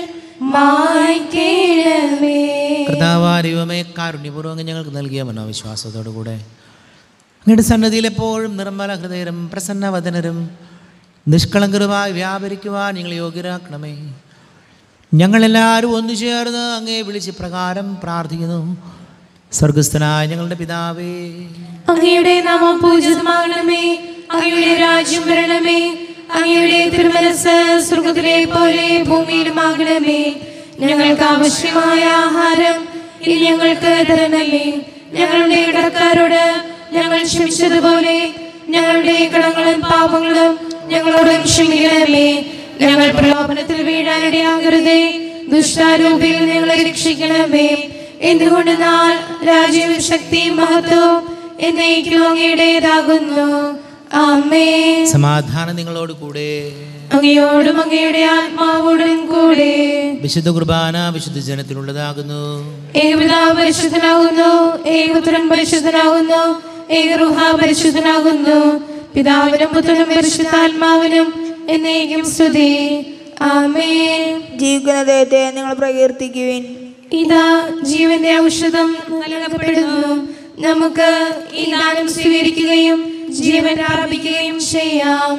മായ്ക്കണമേ കർത്താവാരിവമേ കാരുണ്യപൂർവ്വം അങ്ങ് ഞങ്ങൾക്ക് നൽകിയ മനോവിശ്വാസത്തോടു കൂടെ അങ്ങയുടെ സന്നദ്ധിയിൽ എപ്പോഴും നിർമ്മല ഹൃദയരും പ്രസന്നവദനരും നിഷ്കളങ്കരുമായി വ്യാപരിക്കുവാൻ ഞങ്ങൾ യോഗ്യരാക്കണമേ ഞങ്ങളെല്ലാവരും ഒന്നു ചേർന്ന് അങ്ങേ വിളിച്ച് പ്രകാരം പ്രാർത്ഥിക്കുന്നു സ്വർഗസ്ഥനായ ഞങ്ങളുടെ പിതാവേ അങ്ങയുടെ നാമം പൂജിതമാകണമേ അങ്ങയുടെ രാജ്യം വരണമേ അങ്ങയുടെ തിരുമനസ് സ്വർഗത്തിലെ പോലെ ഭൂമിയിലുമാകണമേ ഞങ്ങൾക്ക് ആവശ്യമായ ആഹാരം ഇനി ഞങ്ങൾക്ക് തരണമേ ഞങ്ങളുടെ ഇടക്കാരോട് ഞങ്ങൾ ക്ഷമിച്ചതുപോലെ ഞങ്ങളുടെ കടങ്ങളും പാപങ്ങളും ഞങ്ങളോട് ക്ഷമിക്കണമേ ഞങ്ങൾ പ്രലോഭനത്തിൽ വീഴാനിടയാകരുതേ ദുഷ്ടാരൂപിയിൽ ഞങ്ങളെ രക്ഷിക്കണമേ എന്തുകൊണ്ടെന്നാൽ രാജ്യവും ശക്തിയും മഹത്വവും എന്നേക്കും അങ്ങയുടേതാകുന്നു ആമേ സമാധാനം നിങ്ങളോട് കൂടെ അങ്ങയോടും അങ്ങയുടെ ആത്മാവോടും കൂടെ വിശുദ്ധ കുർബാന വിശുദ്ധ ജനത്തിനുള്ളതാകുന്നു ഏകപിതാവ് പരിശുദ്ധനാകുന്നു ഏകപുത്രൻ പരിശുദ്ധനാകുന്നു ഏകറുഹ പരിശുദ്ധനാകുന്നു പിതാവിനും പുത്രനും പരിശുദ്ധാത്മാവിനും എന്നേക്കും സ്തുതി ആമേൻ ജീവിക്കുന്ന ദൈവത്തെ നിങ്ങൾ പ്രകീർത്തിക്കുവിൻ ഇതാ ജീവന്റെ ഔഷധം നൽകപ്പെടുന്നു നമുക്ക് ഈ ദാനം സ്വീകരിക്കുകയും ജീവൻ പ്രാപിക്കുകയും ചെയ്യാം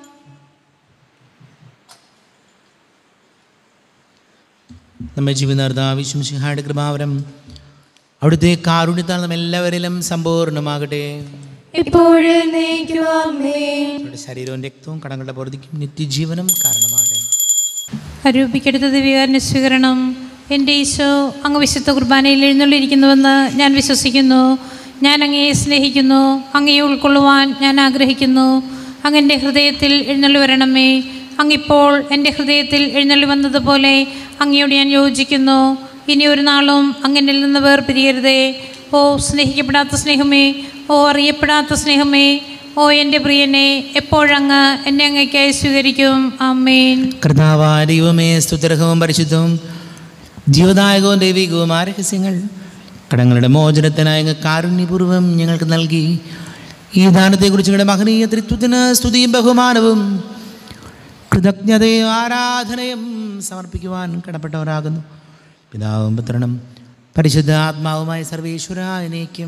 നമ്മെ ജീവിതാർദ്ധാവിശ്വം സിഹായുടെ കൃപാവരം അവിടുത്തെ കാരുണ്യത്താൽ നമ്മ എല്ലാവരിലും സമ്പൂർണ്ണമാകട്ടെ ഇപ്പോഴും എന്നേക്കും ആമേൻ നമ്മുടെ ശരീരവും രക്തവും കടങ്ങളുടെ പൊറുതിക്കും നിത്യജീവനും കാരണമാകട്ടെ അരൂപിക്കെടുത്ത ദിവ്യകാരൻ്റെ സ്വീകരണം എൻ്റെ ഈശോ അങ്ങ് വിശുദ്ധ കുർബാനയിൽ എഴുന്നള്ളിയിരിക്കുന്നുവെന്ന് ഞാൻ വിശ്വസിക്കുന്നു ഞാൻ അങ്ങയെ സ്നേഹിക്കുന്നു അങ്ങയെ ഉൾക്കൊള്ളുവാൻ ഞാൻ ആഗ്രഹിക്കുന്നു അങ്ങ് എൻ്റെ ഹൃദയത്തിൽ എഴുന്നള്ളി വരണമേ അങ്ങിപ്പോൾ എൻ്റെ ഹൃദയത്തിൽ എഴുന്നള്ളി വന്നതുപോലെ അങ്ങയോട് ഞാൻ യോജിക്കുന്നു ഇനി ഒരു നാളും അങ്ങനിൽ നിന്ന് വേർപിരിയരുതേ ഓ സ്നേഹിക്കപ്പെടാത്ത സ്നേഹമേ ഓ അറിയപ്പെടാത്ത സ്നേഹമേ ഓ എൻ്റെ പ്രിയനെ എപ്പോഴങ്ങ് എന്നെ അങ്ങയ്ക്കായി സ്വീകരിക്കും ആമേൻ കർത്താവായ ദൈവമേ സ്തുതിർഹവും പരിശുദ്ധവും ജീവദായകവും ദൈവികവുമായ രഹസ്യങ്ങൾ കടങ്ങളുടെ മോചനത്തിനായ അങ്ങ് കാരുണ്യപൂർവ്വം ഞങ്ങൾക്ക് നൽകി ഈ ദാനത്തെക്കുറിച്ച് ഞങ്ങളുടെ മഹനീയ തൃത്വത്തിന് സ്തുതിയും ബഹുമാനവും കൃതജ്ഞതയും ആരാധനയും സമർപ്പിക്കുവാൻ കടപ്പെട്ടവരാകുന്നു പിതാവും പുത്രനും പരിശുദ്ധ ആത്മാവുമായ സർവേശ്വര എന്നേക്കും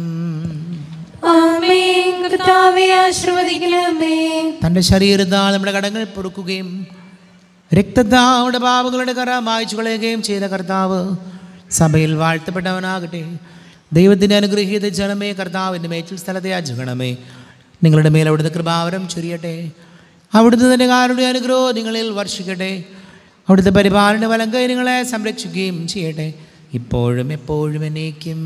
ആമേൻ കർത്താവെ ആശീർവദിക്കണമേ തൻ്റെ ശരീരത്താൽ നമ്മുടെ കടങ്ങൾ പൊറുക്കുകയും രക്തത്താൽ നമ്മുടെ പാപങ്ങളുടെ കറ മായ്ച്ചു കളയുകയും ചെയ്ത കർത്താവ് സഭയിൽ വാഴ്ത്തപ്പെട്ടവനാകട്ടെ ദൈവത്തിൻ്റെ അനുഗ്രഹീത ജനമേ കർത്താവിൻ്റെ മേച്ചിൽ സ്ഥലത്തെ അജഗണമേ നിങ്ങളുടെ മേൽ അവിടുന്ന് കൃപാവരം ചൊരിയട്ടെ അവിടുന്ന് തന്നെ കാരുടെ അനുഗ്രഹം നിങ്ങളിൽ വർഷിക്കട്ടെ അവിടുത്തെ പരിപാലന വലം കൈ നിങ്ങളെ സംരക്ഷിക്കുകയും ചെയ്യട്ടെ ഇപ്പോഴും എപ്പോഴും എന്നേക്കും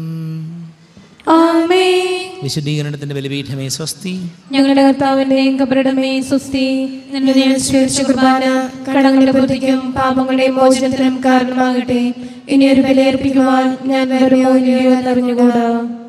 ആമേൻ വിശുദ്ധീകരണത്തിൻ്റെ ബലിപീഠമേ സ്വസ്തി ഞങ്ങളുടെ കർത്താവിന്റെയും കബറിടമേ സുസ്തി നിന്റെ ഞാൻ സ്വീകരിച്ച കുർബാന കടങ്ങളുടെ ബുദ്ധിക്കും പാപങ്ങളുടെ മോചനത്തിനും കാരണമാകട്ടെ ഇനി ഒരു ബലിയർപ്പിക്കുവാൻ ഞാൻ വരുമോ ഇല്ലയോ എന്നറിഞ്ഞുകൂടാ